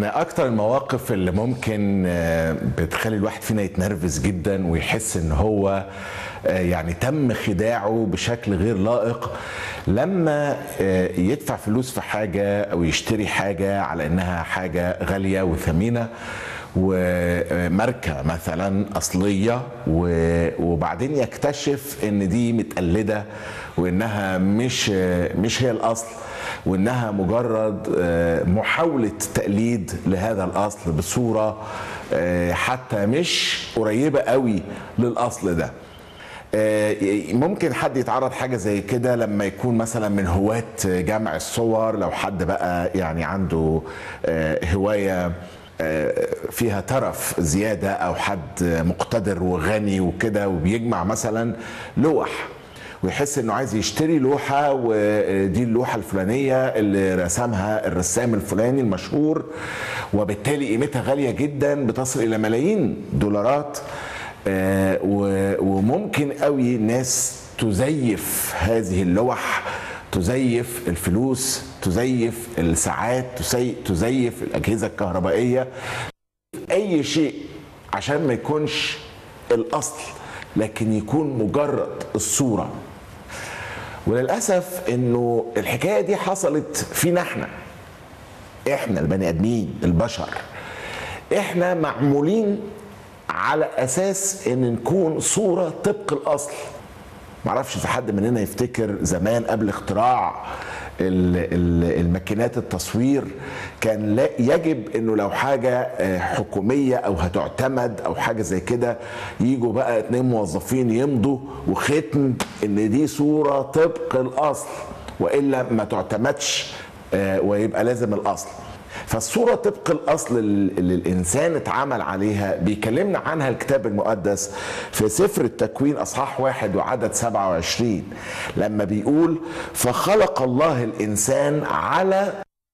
اكتر المواقف اللي ممكن آه، بتخلي الواحد فينا يتنرفز جدا ويحس ان هو آه، يعني تم خداعه بشكل غير لائق لما آه، يدفع فلوس في حاجه او يشتري حاجه على انها حاجه غاليه وثمينه وماركه مثلا اصليه و- وبعدين يكتشف ان دي متقلده وانها مش مش هي الاصل وانها مجرد آه، محاوله تقليد لهذا الاصل بصوره آه، حتى مش قريبه قوي للاصل ده آه، ممكن حد يتعرض حاجه زي كده لما يكون مثلا من هواة جمع الصور لو حد بقى يعني عنده آه، هوايه آه، فيها ترف زياده او حد مقتدر وغني وكده وبيجمع مثلا لوح ويحس انه عايز يشتري لوحه ودي اللوحه الفلانيه اللي رسمها الرسام الفلاني المشهور وبالتالي قيمتها غاليه جدا بتصل الى ملايين دولارات آه، و- وممكن قوي ناس تزيف هذه اللوح تزيف الفلوس تزيف الساعات تسي- تزيف الاجهزه الكهربائيه اي شيء عشان ما يكونش الاصل لكن يكون مجرد الصوره وللاسف انه الحكايه دي حصلت فينا احنا احنا البني ادمين البشر احنا معمولين على اساس ان نكون صوره طبق الاصل معرفش اذا حد مننا يفتكر زمان قبل اختراع ال- ال- الماكينات التصوير كان لا يجب انه لو حاجه آه، حكوميه او هتعتمد او حاجه زي كده يجوا بقى اتنين موظفين يمضوا وختم ان دي صوره طبق الاصل والا ما تعتمدش آه، ويبقى لازم الاصل فالصورة طبق الأصل اللي الإنسان اتعامل عليها بيكلمنا عنها الكتاب المقدس في سفر التكوين أصحاح واحد وعدد 27 لما بيقول فخلق الله الإنسان على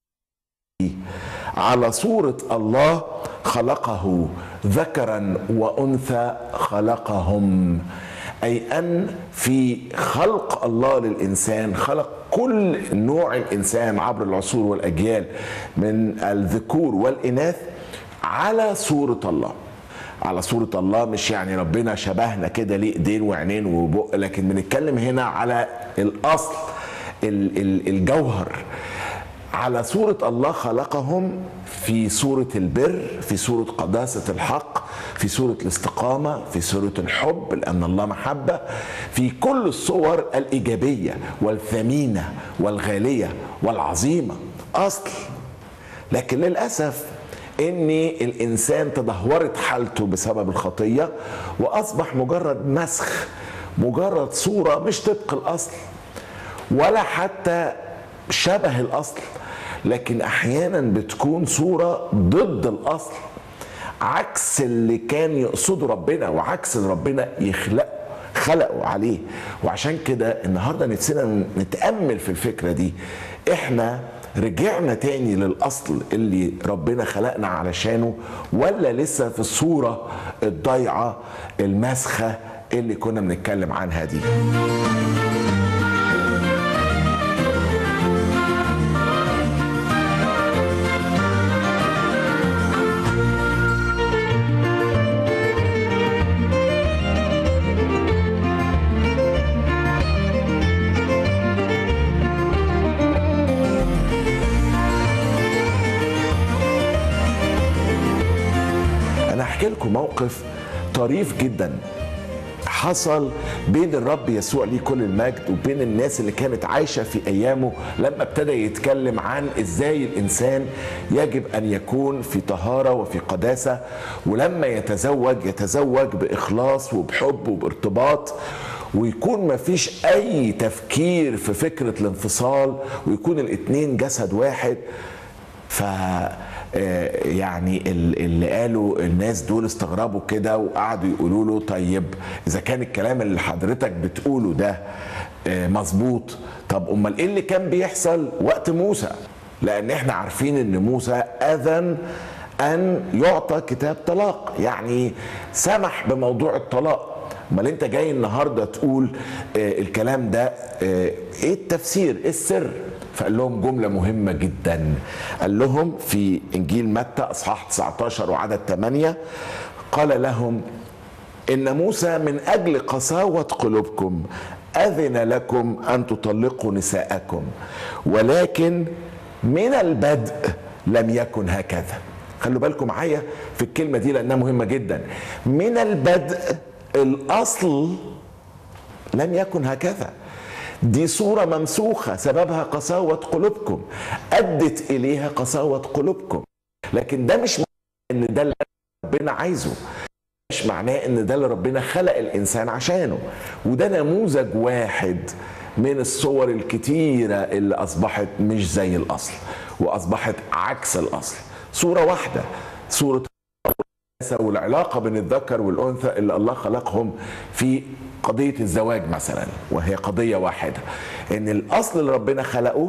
على صورة الله خلقه ذكرا وأنثى خلقهم أي أن في خلق الله للإنسان خلق كل نوع الإنسان عبر العصور والأجيال من الذكور والإناث على صورة الله على صورة الله مش يعني ربنا شبهنا كده ليه ايدين وعينين وبق لكن بنتكلم هنا على الأصل ال- ال- الجوهر على صورة الله خلقهم في صورة البر في صورة قداسة الحق في صورة الاستقامة في صورة الحب لأن الله محبة في كل الصور الإيجابية والثمينة والغالية والعظيمة أصل لكن للأسف ان الانسان تدهورت حالته بسبب الخطيه واصبح مجرد مسخ مجرد صوره مش طبق الاصل ولا حتى شبه الاصل لكن احيانا بتكون صوره ضد الاصل عكس اللي كان يقصده ربنا وعكس اللي ربنا يخلقه خلقوا عليه وعشان كده النهارده نفسنا نتامل في الفكره دي احنا رجعنا تاني للاصل اللي ربنا خلقنا علشانه ولا لسه في الصوره الضايعه المسخه اللي كنا بنتكلم عنها دي انا هحكي لكم موقف طريف جدا حصل بين الرب يسوع ليه كل المجد وبين الناس اللي كانت عايشه في ايامه لما ابتدى يتكلم عن ازاي الانسان يجب ان يكون في طهاره وفي قداسه ولما يتزوج يتزوج باخلاص وبحب وبارتباط ويكون ما فيش اي تفكير في فكره الانفصال ويكون الاتنين جسد واحد ف آه، يعني ال- اللي قالوا الناس دول استغربوا كده وقعدوا يقولوا له طيب اذا كان الكلام اللي حضرتك بتقوله ده آه، مظبوط طب امال ايه اللي كان بيحصل وقت موسى لان احنا عارفين ان موسى اذن ان يعطى كتاب طلاق يعني سمح بموضوع الطلاق امال انت جاي النهارده تقول آه الكلام ده آه ايه التفسير ايه السر فقال لهم جملة مهمة جدا قال لهم في إنجيل متى أصحاح 19 وعدد 8 قال لهم إن موسى من أجل قساوة قلوبكم أذن لكم أن تطلقوا نساءكم ولكن من البدء لم يكن هكذا خلوا بالكم معايا في الكلمة دي لأنها مهمة جدا من البدء الأصل لم يكن هكذا دي صورة ممسوخة سببها قساوة قلوبكم أدت إليها قساوة قلوبكم لكن ده مش معناه إن ده اللي ربنا عايزه مش معناه إن ده اللي ربنا خلق الإنسان عشانه وده نموذج واحد من الصور الكتيرة اللي أصبحت مش زي الأصل وأصبحت عكس الأصل صورة واحدة صورة والعلاقة بين الذكر والأنثى اللي الله خلقهم في قضية الزواج مثلا وهي قضية واحدة إن الأصل اللي ربنا خلقه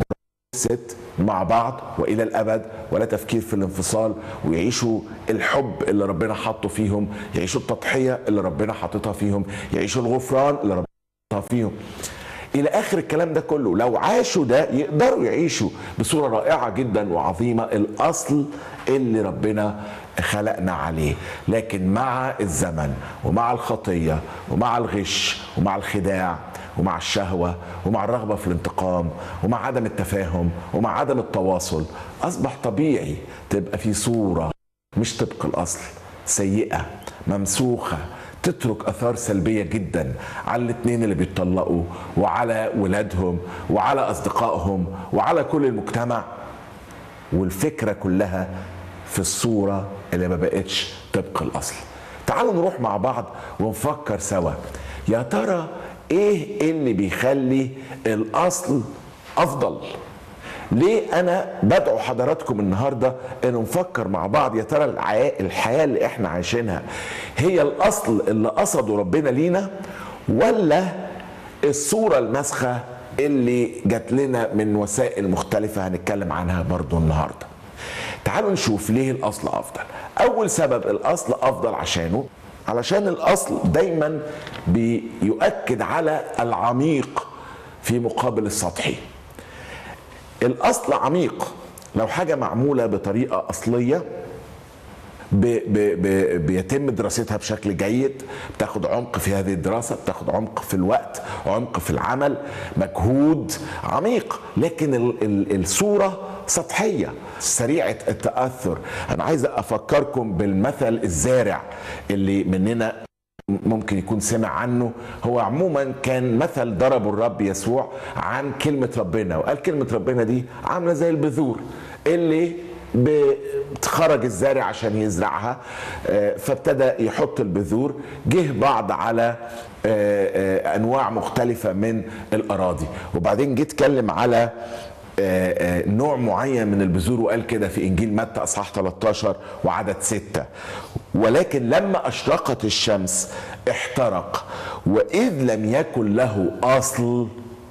ست مع بعض والى الابد ولا تفكير في الانفصال ويعيشوا الحب اللي ربنا حطه فيهم يعيشوا التضحيه اللي ربنا حاططها فيهم يعيشوا الغفران اللي ربنا حطها فيهم الى اخر الكلام ده كله لو عاشوا ده يقدروا يعيشوا بصوره رائعه جدا وعظيمه الاصل اللي ربنا خلقنا عليه لكن مع الزمن ومع الخطيه ومع الغش ومع الخداع ومع الشهوه ومع الرغبه في الانتقام ومع عدم التفاهم ومع عدم التواصل اصبح طبيعي تبقى في صوره مش طبق الاصل سيئه ممسوخه تترك اثار سلبيه جدا على الاثنين اللي بيتطلقوا وعلى ولادهم وعلى اصدقائهم وعلى كل المجتمع والفكره كلها في الصوره اللي ما بقتش طبق الاصل تعالوا نروح مع بعض ونفكر سوا يا ترى ايه اللي بيخلي الاصل افضل ليه انا بدعو حضراتكم النهارده ان نفكر مع بعض يا ترى الحياه اللي احنا عايشينها هي الاصل اللي قصده ربنا لينا ولا الصوره المسخه اللي جات لنا من وسائل مختلفه هنتكلم عنها برضو النهارده تعالوا نشوف ليه الاصل افضل اول سبب الاصل افضل عشانه علشان الاصل دايما بيؤكد على العميق في مقابل السطحي الاصل عميق لو حاجه معموله بطريقه اصليه بي بي بي بيتم دراستها بشكل جيد بتاخد عمق في هذه الدراسه بتاخد عمق في الوقت عمق في العمل مجهود عميق لكن ال ال الصوره سطحيه سريعه التاثر انا عايز افكركم بالمثل الزارع اللي مننا ممكن يكون سمع عنه هو عموما كان مثل ضربه الرب يسوع عن كلمة ربنا وقال كلمة ربنا دي عاملة زي البذور اللي خرج الزارع عشان يزرعها فابتدى يحط البذور جه بعض على انواع مختلفة من الاراضي وبعدين جه اتكلم على نوع معين من البذور وقال كده في انجيل متى اصحاح 13 وعدد 6 ولكن لما اشرقت الشمس احترق واذ لم يكن له اصل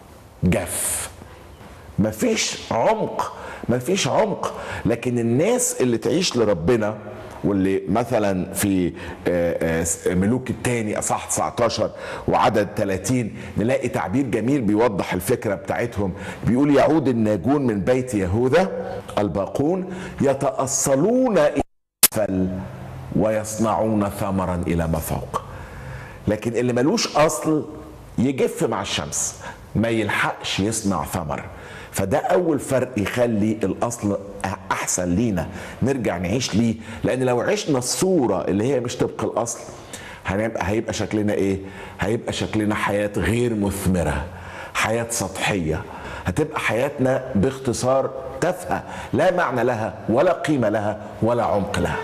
جف مفيش عمق مفيش عمق لكن الناس اللي تعيش لربنا واللي مثلا في ملوك الثاني اصح 19 وعدد 30 نلاقي تعبير جميل بيوضح الفكره بتاعتهم بيقول يعود الناجون من بيت يهوذا الباقون يتأصلون اسفل ويصنعون ثمرا الى ما فوق لكن اللي ملوش اصل يجف مع الشمس ما يلحقش يصنع ثمر فده اول فرق يخلي الاصل احسن لينا نرجع نعيش ليه لان لو عشنا الصوره اللي هي مش طبق الاصل هنبقى هيبقى شكلنا ايه هيبقى شكلنا حياه غير مثمره حياه سطحيه هتبقى حياتنا باختصار تافهه لا معنى لها ولا قيمه لها ولا عمق لها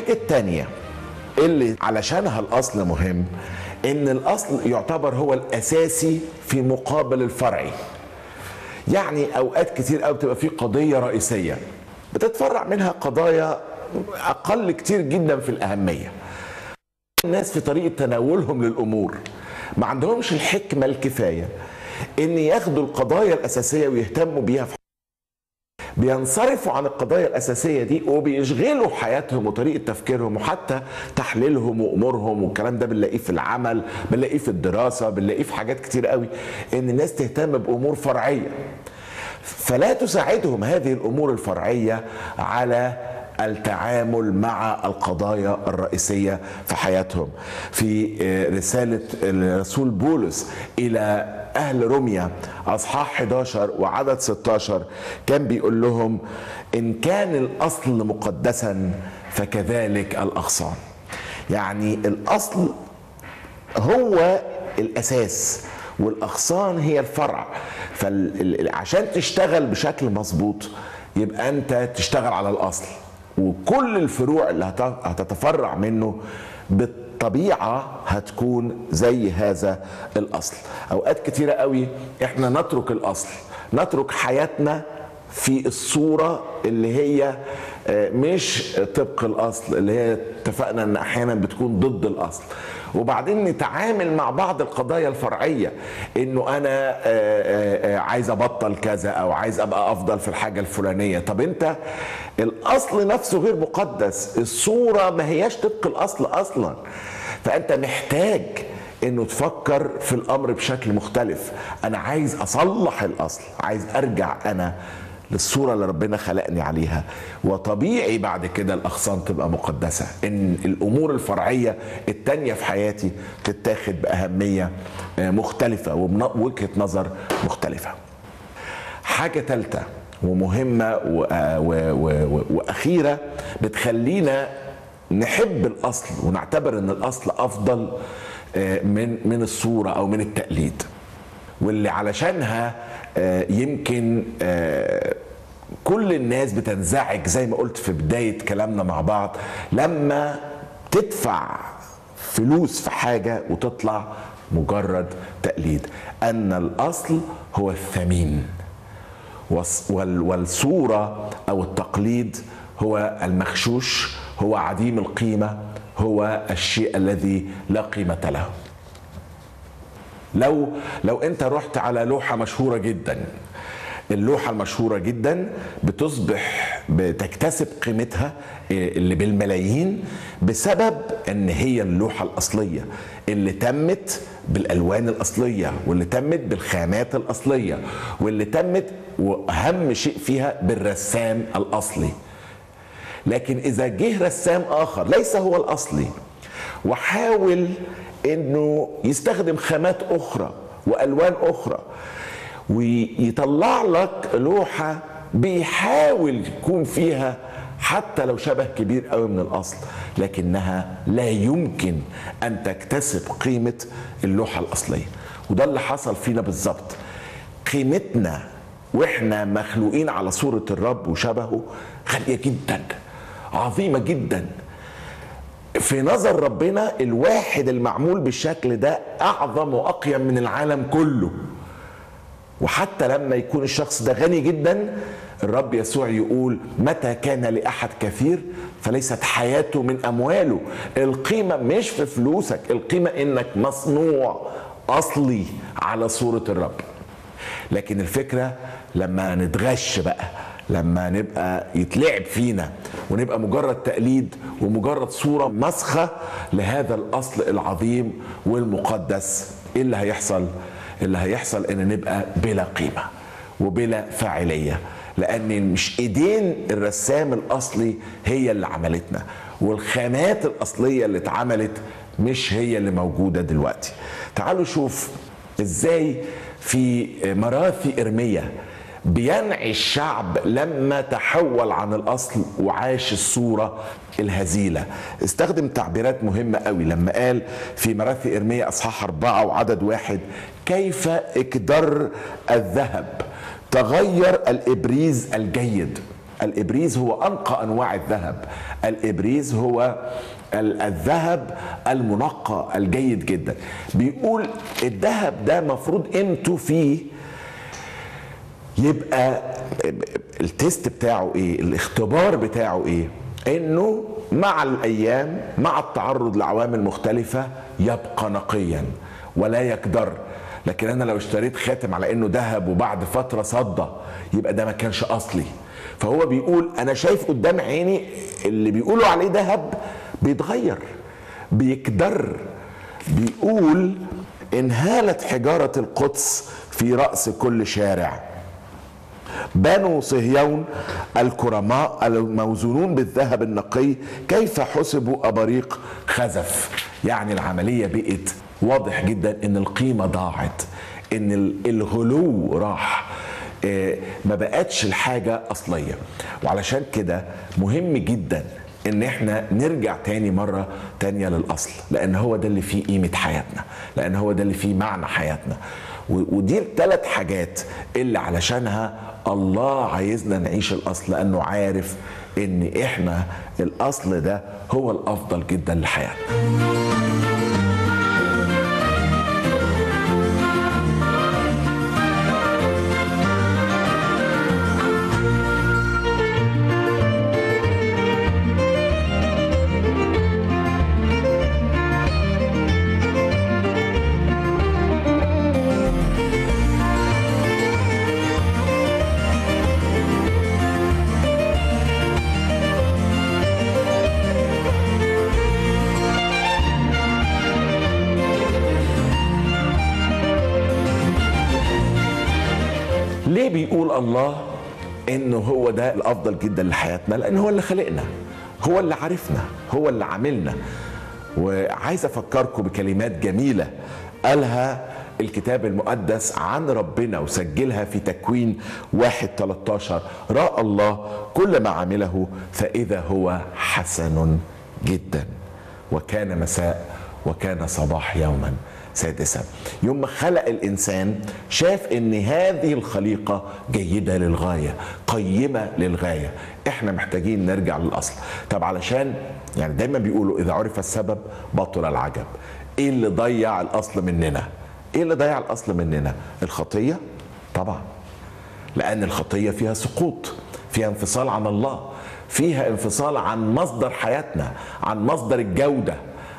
الحاجة التانية اللي علشانها الأصل مهم إن الأصل يعتبر هو الأساسي في مقابل الفرعي يعني أوقات كتير قوي بتبقى في قضية رئيسية بتتفرع منها قضايا أقل كتير جدا في الأهمية الناس في طريقة تناولهم للأمور ما عندهمش الحكمة الكفاية إن ياخدوا القضايا الأساسية ويهتموا بيها في بينصرفوا عن القضايا الأساسية دي وبيشغلوا حياتهم وطريقة تفكيرهم وحتى تحليلهم وأمورهم والكلام ده بنلاقيه في العمل بنلاقيه في الدراسة بنلاقيه في حاجات كتير قوي إن الناس تهتم بأمور فرعية فلا تساعدهم هذه الأمور الفرعية على التعامل مع القضايا الرئيسية في حياتهم في رسالة الرسول بولس إلى أهل روميا أصحاح 11 وعدد 16 كان بيقول لهم إن كان الأصل مقدسا فكذلك الأغصان يعني الأصل هو الأساس والأغصان هي الفرع فعشان تشتغل بشكل مظبوط يبقى أنت تشتغل على الأصل وكل الفروع اللي هتتفرع منه بالطبيعة هتكون زي هذا الأصل أوقات كتيرة قوي إحنا نترك الأصل نترك حياتنا في الصورة اللي هي مش طبق الأصل اللي هي اتفقنا أن أحيانا بتكون ضد الأصل وبعدين نتعامل مع بعض القضايا الفرعية انه انا عايز ابطل كذا او عايز ابقى افضل في الحاجة الفلانية طب انت الاصل نفسه غير مقدس الصورة ما هياش طبق الاصل اصلا فانت محتاج انه تفكر في الامر بشكل مختلف انا عايز اصلح الاصل عايز ارجع انا للصوره اللي ربنا خلقني عليها وطبيعي بعد كده الاغصان تبقى مقدسه ان الامور الفرعيه التانيه في حياتي تتاخد باهميه مختلفه وبوجهه نظر مختلفه حاجه ثالثه ومهمه و و و واخيره بتخلينا نحب الاصل ونعتبر ان الاصل افضل من من الصوره او من التقليد واللي علشانها يمكن كل الناس بتنزعج زي ما قلت في بدايه كلامنا مع بعض لما تدفع فلوس في حاجه وتطلع مجرد تقليد ان الاصل هو الثمين والصوره او التقليد هو المخشوش هو عديم القيمه هو الشيء الذي لا قيمه له لو لو انت رحت على لوحه مشهوره جدا اللوحة المشهورة جدا بتصبح بتكتسب قيمتها اللي بالملايين بسبب ان هي اللوحة الأصلية اللي تمت بالألوان الأصلية واللي تمت بالخامات الأصلية واللي تمت وأهم شيء فيها بالرسام الأصلي لكن إذا جه رسام آخر ليس هو الأصلي وحاول انه يستخدم خامات اخرى والوان اخرى ويطلع لك لوحه بيحاول يكون فيها حتى لو شبه كبير قوي من الاصل لكنها لا يمكن ان تكتسب قيمه اللوحه الاصليه وده اللي حصل فينا بالظبط قيمتنا واحنا مخلوقين على صوره الرب وشبهه غاليه جدا عظيمه جدا في نظر ربنا الواحد المعمول بالشكل ده اعظم واقيم من العالم كله وحتى لما يكون الشخص ده غني جدا الرب يسوع يقول متى كان لاحد كثير فليست حياته من امواله القيمه مش في فلوسك القيمه انك مصنوع اصلي على صوره الرب لكن الفكره لما نتغش بقى لما نبقى يتلعب فينا ونبقى مجرد تقليد ومجرد صوره مسخه لهذا الاصل العظيم والمقدس ايه اللي هيحصل؟ اللي هيحصل ان نبقى بلا قيمه وبلا فاعليه لان مش ايدين الرسام الاصلي هي اللي عملتنا والخامات الاصليه اللي اتعملت مش هي اللي موجوده دلوقتي تعالوا شوف ازاي في مراثي ارميه بينعي الشعب لما تحول عن الاصل وعاش الصوره الهزيله استخدم تعبيرات مهمه قوي لما قال في مراثي ارميه اصحاح اربعه وعدد واحد كيف اكدر الذهب تغير الابريز الجيد الابريز هو انقى انواع الذهب الابريز هو الذهب المنقى الجيد جدا بيقول الذهب ده مفروض قيمته فيه يبقى التيست بتاعه ايه الاختبار بتاعه ايه انه مع الايام مع التعرض لعوامل مختلفه يبقى نقيا ولا يكدر لكن انا لو اشتريت خاتم على انه ذهب وبعد فتره صدى يبقى ده ما كانش اصلي فهو بيقول انا شايف قدام عيني اللي بيقولوا عليه ذهب بيتغير بيكدر بيقول انهالت حجاره القدس في راس كل شارع بنو صهيون الكرماء الموزونون بالذهب النقي كيف حسبوا أباريق خزف يعني العملية بقت واضح جدا ان القيمة ضاعت ان الغلو راح ما بقتش الحاجة أصلية وعلشان كده مهم جدا ان احنا نرجع تاني مرة تانية للأصل لأن هو ده اللي فيه قيمة حياتنا لأن هو ده اللي فيه معنى حياتنا ودي الثلاث حاجات اللي علشانها الله عايزنا نعيش الاصل لانه عارف ان احنا الاصل ده هو الافضل جدا لحياتنا ليه بيقول الله انه هو ده الافضل جدا لحياتنا لان هو اللي خلقنا هو اللي عرفنا هو اللي عاملنا وعايز افكركم بكلمات جميله قالها الكتاب المقدس عن ربنا وسجلها في تكوين واحد 13 راى الله كل ما عمله فاذا هو حسن جدا وكان مساء وكان صباح يوما سادسا يوم ما خلق الانسان شاف ان هذه الخليقه جيده للغايه قيمه للغايه احنا محتاجين نرجع للاصل طب علشان يعني دايما بيقولوا اذا عرف السبب بطل العجب ايه اللي ضيع الاصل مننا ايه اللي ضيع الاصل مننا الخطيه طبعا لان الخطيه فيها سقوط فيها انفصال عن الله فيها انفصال عن مصدر حياتنا عن مصدر الجوده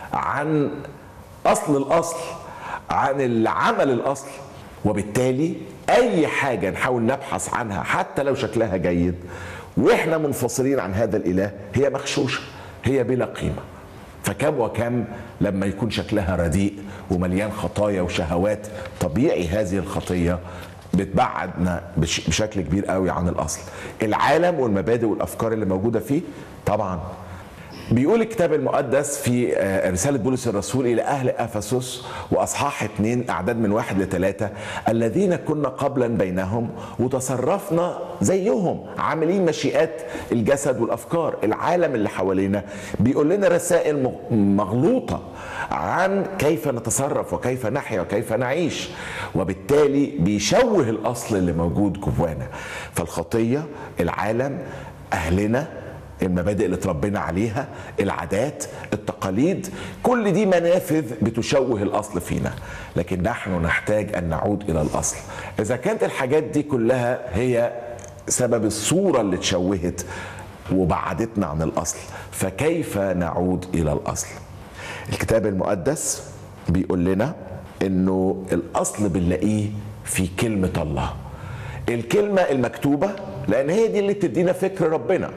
عن اصل الاصل عن العمل الاصل وبالتالي اي حاجه نحاول نبحث عنها حتى لو شكلها جيد واحنا منفصلين عن هذا الاله هي مغشوشه هي بلا قيمه فكم وكم لما يكون شكلها رديء ومليان خطايا وشهوات طبيعي هذه الخطيه بتبعدنا بشكل كبير قوي عن الاصل العالم والمبادئ والافكار اللي موجوده فيه طبعا بيقول الكتاب المقدس في رسالة بولس الرسول إلى أهل أفسس وأصحاح اثنين أعداد من واحد لثلاثة الذين كنا قبلا بينهم وتصرفنا زيهم عاملين مشيئات الجسد والأفكار العالم اللي حوالينا بيقول لنا رسائل مغلوطة عن كيف نتصرف وكيف نحيا وكيف نعيش وبالتالي بيشوه الأصل اللي موجود جوانا فالخطية العالم أهلنا المبادئ اللي اتربينا عليها العادات التقاليد كل دي منافذ بتشوه الاصل فينا لكن نحن نحتاج ان نعود الى الاصل اذا كانت الحاجات دي كلها هي سبب الصوره اللي اتشوهت وبعدتنا عن الاصل فكيف نعود الى الاصل الكتاب المقدس بيقول لنا انه الاصل بنلاقيه في كلمه الله الكلمه المكتوبه لان هي دي اللي بتدينا فكر ربنا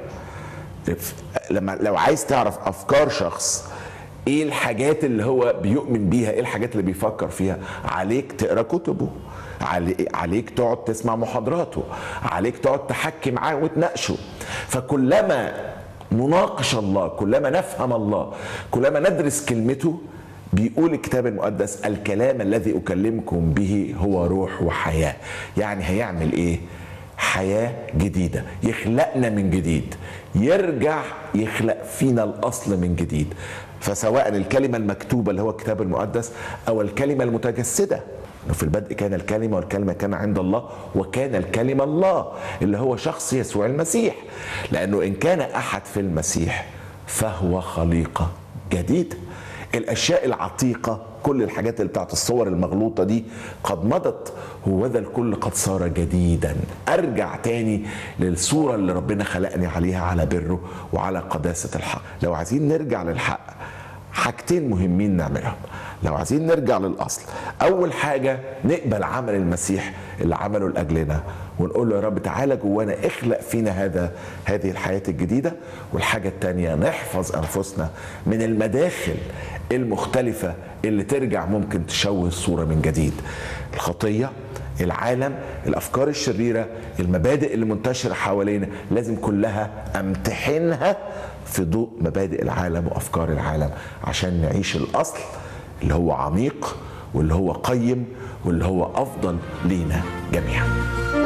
لما لو عايز تعرف افكار شخص ايه الحاجات اللي هو بيؤمن بيها ايه الحاجات اللي بيفكر فيها عليك تقرا كتبه عليك تقعد تسمع محاضراته عليك تقعد تحكي معاه وتناقشه فكلما نناقش الله كلما نفهم الله كلما ندرس كلمته بيقول الكتاب المقدس الكلام الذي اكلمكم به هو روح وحياه يعني هيعمل ايه حياه جديده يخلقنا من جديد يرجع يخلق فينا الاصل من جديد فسواء الكلمه المكتوبه اللي هو الكتاب المقدس او الكلمه المتجسده انه في البدء كان الكلمه والكلمه كان عند الله وكان الكلمه الله اللي هو شخص يسوع المسيح لانه ان كان احد في المسيح فهو خليقه جديده الاشياء العتيقه كل الحاجات اللي بتاعت الصور المغلوطه دي قد مضت هو ذا الكل قد صار جديدا ارجع تاني للصوره اللي ربنا خلقني عليها على بره وعلى قداسه الحق لو عايزين نرجع للحق حاجتين مهمين نعملهم لو عايزين نرجع للاصل اول حاجه نقبل عمل المسيح اللي عمله لاجلنا ونقول له يا رب تعالى جوانا اخلق فينا هذا هذه الحياه الجديده والحاجه الثانيه نحفظ انفسنا من المداخل المختلفه اللي ترجع ممكن تشوه الصوره من جديد الخطيه العالم الافكار الشريره المبادئ اللي منتشره حوالينا لازم كلها امتحنها في ضوء مبادئ العالم وافكار العالم عشان نعيش الاصل اللي هو عميق واللي هو قيم واللي هو افضل لينا جميعا